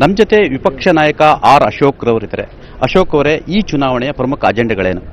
ನಮ್ಮ ಜೊತೆ ವಿಪಕ್ಷ ನಾಯಕ ಆರ್ ಅಶೋಕ್ ರವರಿದ್ದಾರೆ ಅಶೋಕ್ ಅವರೇ ಈ ಚುನಾವಣೆಯ ಪ್ರಮುಖ ಅಜೆಂಡಗಳೇನು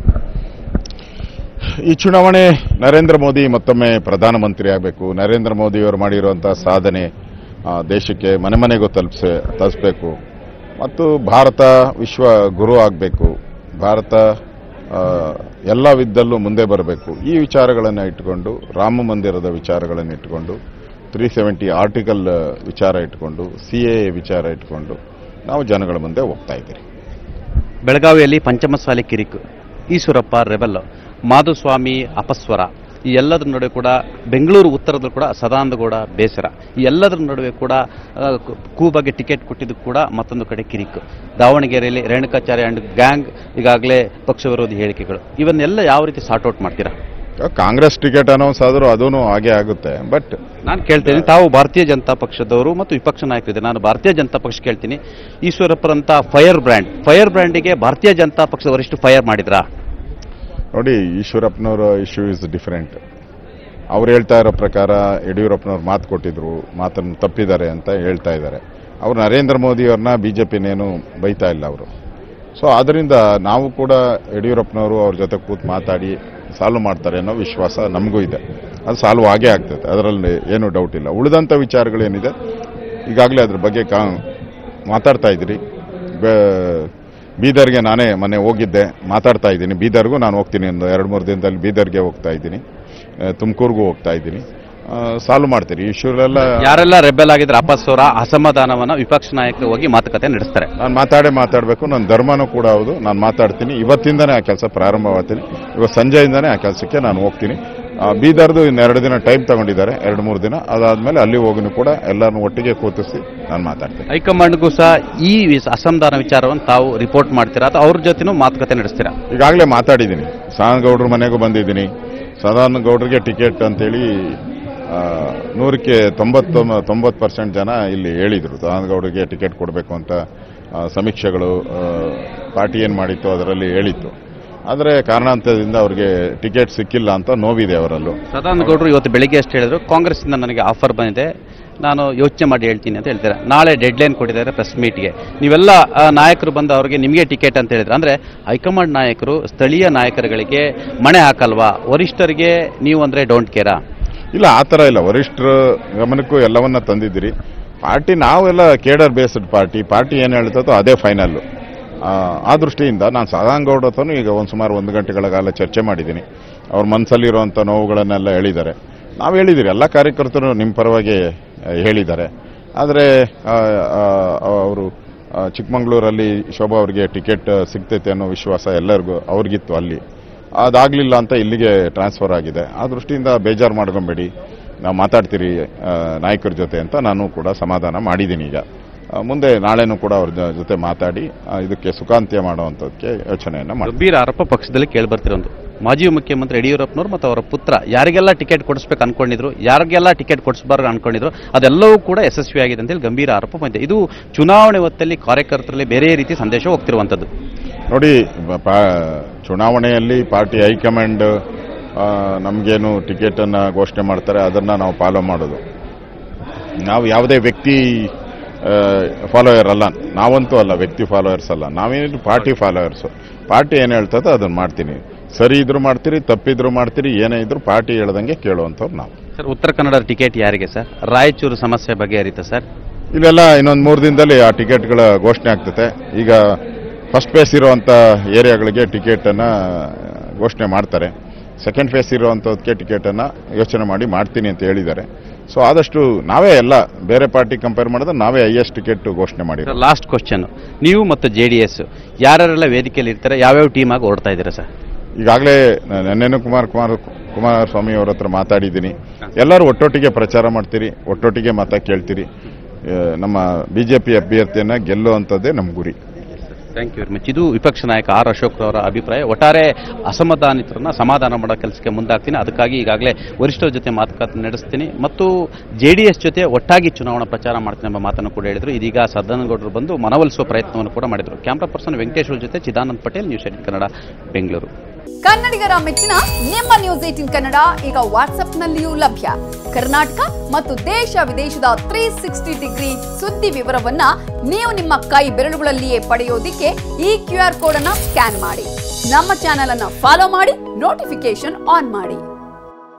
ಈ ಚುನಾವಣೆ ನರೇಂದ್ರ ಮೋದಿ ಮತ್ತೊಮ್ಮೆ ಪ್ರಧಾನಮಂತ್ರಿ ಆಗಬೇಕು ನರೇಂದ್ರ ಮೋದಿಯವರು ಮಾಡಿರುವಂತಹ ಸಾಧನೆ ಆ, ದೇಶಕ್ಕೆ ಮನೆ ಮನೆಗೂ ತಲುಪಿಸ ತಲುಪಿಸ್ಬೇಕು ಮತ್ತು ಭಾರತ ವಿಶ್ವ ಗುರು ಆಗಬೇಕು ಭಾರತ ಆ, ಎಲ್ಲ ವಿದ್ದಲ್ಲೂ ಮುಂದೆ ಬರಬೇಕು ಈ ವಿಚಾರಗಳನ್ನು ಇಟ್ಟುಕೊಂಡು ರಾಮ ಮಂದಿರದ ವಿಚಾರಗಳನ್ನು ಇಟ್ಟುಕೊಂಡು ತ್ರೀ ಸೆವೆಂಟಿ ಆರ್ಟಿಕಲ್ ವಿಚಾರ ಇಟ್ಕೊಂಡು ಸಿ ಎ ವಿಚಾರ ಇಟ್ಕೊಂಡು ನಾವು ಜನಗಳ ಮುಂದೆ ಹೋಗ್ತಾ ಇದ್ದೀರಿ ಬೆಳಗಾವಿಯಲ್ಲಿ ಪಂಚಮಸಾಲಿ ಕಿರಿಕು ಈಶ್ವರಪ್ಪ ರೆಬೆಲ್ ಮಾಧುಸ್ವಾಮಿ ಅಪಸ್ವರ ಈ ಎಲ್ಲದರ ನಡುವೆ ಕೂಡ ಬೆಂಗಳೂರು ಉತ್ತರದಲ್ಲೂ ಕೂಡ ಸದಾನಂದಗೌಡ ಬೇಸರ ಈ ಎಲ್ಲದರ ನಡುವೆ ಕೂಡ ಆ, ಕು- ಕೂಬಾಗೆ ಟಿಕೆಟ್ ಕೊಟ್ಟಿದ್ದು ಕೂಡ ಮತ್ತೊಂದು ಕಡೆ ಕಿರಿಕು ದಾವಣಗೆರೆಯಲ್ಲಿ ರೇಣುಕಾಚಾರ್ಯ ಅಂಡ್ ಗ್ಯಾಂಗ್ ಈಗಾಗಲೇ ಪಕ್ಷ ವಿರೋಧಿ ಹೇಳಿಕೆಗಳು ಇವನ್ನೆಲ್ಲ ಯಾವ ರೀತಿ ಸಾರ್ಟ್ ಔಟ್ ಮಾಡ್ತೀರಾ ಕಾಂಗ್ರೆಸ್ ಟಿಕೆಟ್ ಅನೌನ್ಸ್ ಆದರೂ ಅದೂ ಹಾಗೆ ಆಗುತ್ತೆ ಬಟ್ ನಾನು ಕೇಳ್ತೀನಿ ತಾವು ಭಾರತೀಯ ಜನತಾ ಪಕ್ಷದವರು ಮತ್ತು ವಿಪಕ್ಷ ನಾಯಕರಿದ್ದಾರೆ ನಾನು ಭಾರತೀಯ ಜನತಾ ಪಕ್ಷ ಕೇಳ್ತೀನಿ ಈಶ್ವರಪ್ಪರಂತ ಫೈರ್ ಬ್ರ್ಯಾಂಡ್ ಫೈರ್ ಬ್ರ್ಯಾಂಡಿಗೆ ಭಾರತೀಯ ಜನತಾ ಪಕ್ಷದ ವರಿಷ್ಠ ಫೈರ್ ಮಾಡಿದ್ರಾ ನೋಡಿ ಈಶ್ವರಪ್ಪನವರ ಇಶ್ಯೂ ಇಸ್ ಡಿಫರೆಂಟ್ ಅವ್ರು ಹೇಳ್ತಾ ಇರೋ ಪ್ರಕಾರ ಯಡಿಯೂರಪ್ಪನವ್ರು ಮಾತು ಕೊಟ್ಟಿದ್ರು ಮಾತನ್ನು ತಪ್ಪಿದ್ದಾರೆ ಅಂತ ಹೇಳ್ತಾ ಇದ್ದಾರೆ ಅವ್ರು ನರೇಂದ್ರ ಮೋದಿಯವ್ರನ್ನ ಬಿ ಜೆ ಪಿನೇನು ಬೈತಾ ಇಲ್ಲ ಅವರು ಸೊ ಅದರಿಂದ ನಾವು ಕೂಡ ಯಡಿಯೂರಪ್ಪನವರು ಅವ್ರ ಜೊತೆ ಕೂತು ಮಾತಾಡಿ ಸಾಲ್ವ್ ಮಾಡ್ತಾರೆ ಅನ್ನೋ ವಿಶ್ವಾಸ ನಮಗೂ ಇದೆ ಅದು ಸಾಲ್ವ್ ಆಗೇ ಆಗ್ತದೆ ಅದರಲ್ಲಿ ಏನೂ ಡೌಟ್ ಇಲ್ಲ ಉಳಿದಂಥ ವಿಚಾರಗಳೇನಿದೆ ಈಗಾಗಲೇ ಅದ್ರ ಬಗ್ಗೆ ಕಾ ಮಾತಾಡ್ತಾ ಇದ್ದೀರಿ ಬೆ- ಬೀದರ್ಗೆ ನಾನೇ ಮೊನ್ನೆ ಹೋಗಿದ್ದೆ ಮಾತಾಡ್ತಾ ಇದ್ದೀನಿ ಬೀದರ್ಗೂ ನಾನು ಹೋಗ್ತೀನಿ ಒಂದು ಎರಡು ಮೂರು ದಿನದಲ್ಲಿ ಬೀದರ್ಗೆ ಹೋಗ್ತಾ ಇದ್ದೀನಿ ತುಮಕೂರಿಗೂ ಹೋಗ್ತಾ ಇದ್ದೀನಿ ಸಾಲ್ವ್ ಮಾಡ್ತೀರಿ ಇಶ್ಯೂರೆಲ್ಲ ಯಾರೆಲ್ಲ ರೆಬೆಲ್ ಆಗಿದ್ರೆ ಅಪಸ್ವರ ಅಸಮಾಧಾನವನ್ನ ವಿಪಕ್ಷ ನಾಯಕರು ಹೋಗಿ ಮಾತುಕತೆ ನಡೆಸ್ತಾರೆ ನಾನು ಮಾತಾಡೇ ಮಾತಾಡಬೇಕು ನನ್ನ ಧರ್ಮನೂ ಕೂಡ ಹೌದು ನಾನು ಮಾತಾಡ್ತೀನಿ ಇವತ್ತಿಂದನೇ ಆ ಕೆಲಸ ಪ್ರಾರಂಭವಾಗ್ತೀನಿ ಇವತ್ತು ಸಂಜೆಯಿಂದನೇ ಆ ಕೆಲಸಕ್ಕೆ ನಾನು ಹೋಗ್ತೀನಿ ಆ, ಬೀದರ್ದು ಇನ್ನೆರಡು ದಿನ ಟೈಮ್ ತಗೊಂಡಿದ್ದಾರೆ ಎರಡು ಮೂರು ದಿನ ಅದಾದ್ಮೇಲೆ ಅಲ್ಲಿ ಹೋಗಿನೂ ಕೂಡ ಎಲ್ಲರನ್ನೂ ಒಟ್ಟಿಗೆ ಕೂತಿಸಿ ನಾನು ಮಾತಾಡ್ತೀನಿ ಹೈಕಮಾಂಡ್ಗೂ ಸಹ ಈ ವಿಸ್- ಅಸಮಾಧಾನ ವಿಚಾರವನ್ನು ತಾವು ರಿಪೋರ್ಟ್ ಮಾಡ್ತೀರಾ ಅಥವಾ ಅವ್ರ ಜೊತೆನೂ ಮಾತುಕತೆ ನಡೆಸ್ತೀರಾ ಈಗಾಗಲೇ ಮಾತಾಡಿದ್ದೀನಿ ಸದಾನಗೌಡ್ರ ಮನೆಗೂ ಬಂದಿದ್ದೀನಿ ಸದಾನಗೌಡ್ರಿಗೆ ಟಿಕೆಟ್ ಅಂತೇಳಿ ಆ, ನೂರಕ್ಕೆ ತೊಂಬತ್ತು ತೊಂಬತ್ತು ಪರ್ಸೆಂಟ್ ಜನ ಇಲ್ಲಿ ಹೇಳಿದರು ಸದಾನಗೌಡರಿಗೆ ಟಿಕೆಟ್ ಕೊಡಬೇಕು ಅಂತ ಆ, ಸಮೀಕ್ಷೆಗಳು ಆ, ಪಾರ್ಟಿ ಏನು ಮಾಡಿತ್ತು ಅದರಲ್ಲಿ ಹೇಳಿತ್ತು ಆದರೆ ಕಾರಣಾಂತರದಿಂದ ಅವ್ರಿಗೆ ಟಿಕೆಟ್ ಸಿಕ್ಕಿಲ್ಲ ಅಂತ ನೋವಿದೆ ಅವರಲ್ಲೂ ಸದಾನಂದ ಗೌಡರು ಇವತ್ತು ಬೆಳಿಗ್ಗೆ ಅಷ್ಟು ಹೇಳಿದ್ರು ಕಾಂಗ್ರೆಸ್ಸಿಂದ ನನಗೆ ಆಫರ್ ಬಂದಿದೆ ನಾನು ಯೋಚನೆ ಮಾಡಿ ಹೇಳ್ತೀನಿ ಅಂತ ಹೇಳ್ತಾರೆ ನಾಳೆ ಡೆಡ್ಲೈನ್ ಕೊಟ್ಟಿದ್ದಾರೆ ಪ್ರೆಸ್ ಮೀಟ್ಗೆ ನೀವೆಲ್ಲ ಆ, ನಾಯಕರು ಬಂದು ಅವರಿಗೆ ನಿಮಗೆ ಟಿಕೆಟ್ ಅಂತ ಹೇಳಿದ್ರೆ ಅಂದ್ರೆ ಹೈಕಮಾಂಡ್ ನಾಯಕರು ಸ್ಥಳೀಯ ನಾಯಕರುಗಳಿಗೆ ಮಣೆ ಹಾಕಲ್ವಾ ವರಿಷ್ಠರಿಗೆ ನೀವು ಅಂದ್ರೆ ಡೋಂಟ್ ಕೇರಾ ಇಲ್ಲ ಆ ಥರ ಇಲ್ಲ ವರಿಷ್ಠರ ಗಮನಕ್ಕೂ ಎಲ್ಲವನ್ನ ತಂದಿದ್ದೀರಿ ಪಾರ್ಟಿ ನಾವೆಲ್ಲ ಕೇಡರ್ ಬೇಸ್ಡ್ ಪಾರ್ಟಿ ಪಾರ್ಟಿ ಏನು ಹೇಳ್ತದೋ ಅದೇ ಫೈನಲ್ಲು ಆ ದೃಷ್ಟಿಯಿಂದ ನಾನು ಸದಾನಗೌಡ ಹತ್ರನೂ ಈಗ ಒಂದು ಸುಮಾರು ಒಂದು ಗಂಟೆಗಳ ಕಾಲ ಚರ್ಚೆ ಮಾಡಿದ್ದೀನಿ ಅವ್ರ ಮನಸ್ಸಲ್ಲಿರುವಂಥ ನೋವುಗಳನ್ನೆಲ್ಲ ಹೇಳಿದ್ದಾರೆ ನಾವು ಹೇಳಿದ್ದೀರಿ ಎಲ್ಲ ಕಾರ್ಯಕರ್ತರು ನಿಮ್ಮ ಪರವಾಗಿ ಆ, ಹೇಳಿದ್ದಾರೆ ಆದರೆ ಅವರು ಚಿಕ್ಕಮಗಳೂರಲ್ಲಿ ಶೋಭಾ ಅವರಿಗೆ ಟಿಕೆಟ್ ಸಿಗ್ತೈತೆ ಅನ್ನೋ ವಿಶ್ವಾಸ ಎಲ್ಲರಿಗೂ ಅವ್ರಿಗಿತ್ತು ಅಲ್ಲಿ ಅದಾಗಲಿಲ್ಲ ಅಂತ ಇಲ್ಲಿಗೆ ಟ್ರಾನ್ಸ್ಫರ್ ಆಗಿದೆ ಆ ದೃಷ್ಟಿಯಿಂದ ಬೇಜಾರು ಮಾಡ್ಕೊಂಬೇಡಿ ನಾವು ಮಾತಾಡ್ತೀರಿ ಆ, ನಾಯಕರ ಜೊತೆ ಅಂತ ನಾನು ಕೂಡ ಸಮಾಧಾನ ಮಾಡಿದ್ದೀನಿ ಈಗ ಆ, ಮುಂದೆ ನಾಳೆನೂ ಕೂಡ ಅವ್ರ ಜ- ಜೊತೆ ಮಾತಾಡಿ ಆ, ಇದಕ್ಕೆ ಸುಖಾಂತ್ಯ ಮಾಡುವಂಥದ್ದಕ್ಕೆ ಯೋಚನೆಯನ್ನು ಮಾಡಿ ಗಂಭೀರ ಆರೋಪ ಪಕ್ಷದಲ್ಲಿ ಕೇಳಿಬರ್ತಿರೋದು ಮಾಜಿ ಮುಖ್ಯಮಂತ್ರಿ ಯಡಿಯೂರಪ್ಪನವರು ಮತ್ತು ಅವರ ಪುತ್ರ ಯಾರಿಗೆಲ್ಲ ಟಿಕೆಟ್ ಕೊಡಿಸ್ಬೇಕು ಅನ್ಕೊಂಡಿದ್ರು ಯಾರಿಗೆಲ್ಲ ಟಿಕೆಟ್ ಕೊಡಿಸಬಾರ್ದು ಅನ್ಕೊಂಡಿದ್ರು ಅದೆಲ್ಲವೂ ಕೂಡ ಯಶಸ್ವಿಯಾಗಿದೆ ಅಂತೇಳಿ ಗಂಭೀರ ಆರೋಪ ಬಂದಿದೆ ಇದು ಚುನಾವಣೆ ಹೊತ್ತಲ್ಲಿ ಕಾರ್ಯಕರ್ತರಲ್ಲಿ ಬೇರೆ ರೀತಿ ಸಂದೇಶ ಹೋಗ್ತಿರುವಂಥದ್ದು ನೋಡಿ ಬ- ಪಾ- ಚುನಾವಣೆಯಲ್ಲಿ ಪಾರ್ಟಿ ಹೈಕಮಾಂಡ್ ಆ, ನಮಗೇನು ಟಿಕೆಟನ್ನು ಘೋಷಣೆ ಮಾಡ್ತಾರೆ ಅದನ್ನು ನಾವು ಫಾಲೋ ಮಾಡೋದು ನಾವು ಯಾವುದೇ ವ್ಯಕ್ತಿ ಫಾಲೋಯರ್ ಅಲ್ಲ ನಾವಂತೂ ಅಲ್ಲ ವ್ಯಕ್ತಿ ಫಾಲೋಯರ್ಸ್ ಅಲ್ಲ ನಾವೇನಿದ್ರು ಪಾರ್ಟಿ ಫಾಲೋಯರ್ಸು ಪಾರ್ಟಿ ಏನು ಹೇಳ್ತದೋ ಅದನ್ನು ಮಾಡ್ತೀನಿ ಸರಿ ಇದ್ರು ಮಾಡ್ತೀರಿ ತಪ್ಪಿದ್ರು ಮಾಡ್ತೀರಿ ಏನೇ ಇದ್ರು ಪಾರ್ಟಿ ಹೇಳ್ದಂಗೆ ಕೇಳುವಂಥವ್ರು ನಾವು ಸರ್ ಉತ್ತರ ಕನ್ನಡದ ಟಿಕೆಟ್ ಯಾರಿಗೆ ಸರ್ ರಾಯಚೂರು ಸಮಸ್ಯೆ ಬಗೆಹರಿತಾ ಸರ್ ಇಲ್ಲೆಲ್ಲ ಇನ್ನೊಂದು ಮೂರು ದಿನದಲ್ಲಿ ಆ ಟಿಕೆಟ್ಗಳ ಘೋಷಣೆ ಆಗ್ತದೆ ಈಗ ಫಸ್ಟ್ ಫೇಸ್ ಇರುವಂಥ ಏರಿಯಾಗಳಿಗೆ ಟಿಕೆಟನ್ನು ಘೋಷಣೆ ಮಾಡ್ತಾರೆ ಸೆಕೆಂಡ್ ಫೇಸ್ ಇರುವಂಥದ್ದಕ್ಕೆ ಟಿಕೆಟನ್ನು ಯೋಚನೆ ಮಾಡಿ ಮಾಡ್ತೀನಿ ಅಂತ ಹೇಳಿದ್ದಾರೆ ಸೊ ಆದಷ್ಟು ನಾವೇ ಎಲ್ಲ ಬೇರೆ ಪಾರ್ಟಿ ಕಂಪೇರ್ ಮಾಡಿದ್ರೆ ನಾವೇ ಹೈಯೆಸ್ಟ್ ಟಿಕೆಟ್ ಘೋಷಣೆ ಮಾಡಿರೋದು ಲಾಸ್ಟ್ ಕ್ವಶನ್ ನೀವು ಮತ್ತು ಜೆ ಡಿ ಎಸ್ ಯಾರ್ಯಾರೆಲ್ಲ ವೇದಿಕೆಯಲ್ಲಿ ಇರ್ತಾರೆ ಯಾವ್ಯಾವ ಟೀಮ್ ಆಗಿ ಓಡ್ತಾ ಇದ್ದೀರಾ ಸರ್ ಈಗಾಗಲೇ ನೆನ್ನೆನೂ ಕುಮಾರ್ ಕುಮಾರ್ ಕುಮಾರಸ್ವಾಮಿ ಅವ್ರ ಹತ್ರ ಮಾತಾಡಿದ್ದೀನಿ ಎಲ್ಲರೂ ಒಟ್ಟೊಟ್ಟಿಗೆ ಪ್ರಚಾರ ಮಾಡ್ತೀರಿ ಒಟ್ಟೊಟ್ಟಿಗೆ ಮತ ಕೇಳ್ತೀರಿ ಆ, ನಮ್ಮ ಬಿ ಜೆ ಪಿ ಅಭ್ಯರ್ಥಿಯನ್ನು ಗೆಲ್ಲುವಂಥದ್ದೇ ನಮ್ಮ ಗುರಿ ಥ್ಯಾಂಕ್ ಯು ವೆರಿ ಮಚ್ ಇದು ವಿಪಕ್ಷ ನಾಯಕ ಆರ್ ಅಶೋಕ್ ಅವರ ಅಭಿಪ್ರಾಯ ಒಟ್ಟಾರೆ ಅಸಮಾಧಾನಿತರನ್ನ ಸಮಾಧಾನ ಮಾಡೋ ಕೆಲಸಕ್ಕೆ ಮುಂದಾಗ್ತೀನಿ ಅದಕ್ಕಾಗಿ ಈಗಾಗಲೇ ವರಿಷ್ಠರ ಜೊತೆ ಮಾತುಕತೆ ನಡೆಸ್ತೀನಿ ಮತ್ತು ಜೆ ಡಿ ಎಸ್ ಜೊತೆ ಒಟ್ಟಾಗಿ ಚುನಾವಣಾ ಪ್ರಚಾರ ಮಾಡ್ತೀನಿ ಎಂಬ ಮಾತನ್ನು ಕೂಡ ಹೇಳಿದರು ಇದೀಗ ಸದಾನಂದಗೌಡರು ಬಂದು ಮನವೊಲಿಸುವ ಪ್ರಯತ್ನವನ್ನು ಕೂಡ ಮಾಡಿದರು ಕ್ಯಾಮ್ರಾ ಪರ್ಸನ್ ವೆಂಕಟೇಶ್ವರ ಜೊತೆ ಚಿದಾನಂದ್ ಪಟೇಲ್ ನ್ಯೂಸ್ ಏಟಿನ್ ಕನ್ನಡ ಬೆಂಗಳೂರು ಕನ್ನಡಿಗರ ಮೆಚ್ಚಿನ ನಿಮ್ಮ ನ್ಯೂಸ್ ಏಟಿನ್ ಕನ್ನಡ ಈಗ ವಾಟ್ಸ್ಆಪ್ನಲ್ಲಿಯೂ ಲಭ್ಯ ಕರ್ನಾಟಕ ಮತ್ತು ದೇಶ ವಿದೇಶದ ತ್ರೀ ಸಿಕ್ಸ್ಟಿ ಡಿಗ್ರಿ ಸುದ್ದಿ ವಿವರವನ್ನ ನೀವು ನಿಮ್ಮ ಕೈ ಬೆರಳುಗಳಲ್ಲಿಯೇ ಪಡೆಯೋದಿಕ್ಕೆ ಈ ಕ್ಯೂ ಆರ್ ಕೋಡ್ ಅನ್ನ ಸ್ಕ್ಯಾನ್ ಮಾಡಿ ನಮ್ಮ ಚಾನೆಲ್ ಅನ್ನ ಫಾಲೋ ಮಾಡಿ ನೋಟಿಫಿಕೇಶನ್ ಆನ್ ಮಾಡಿ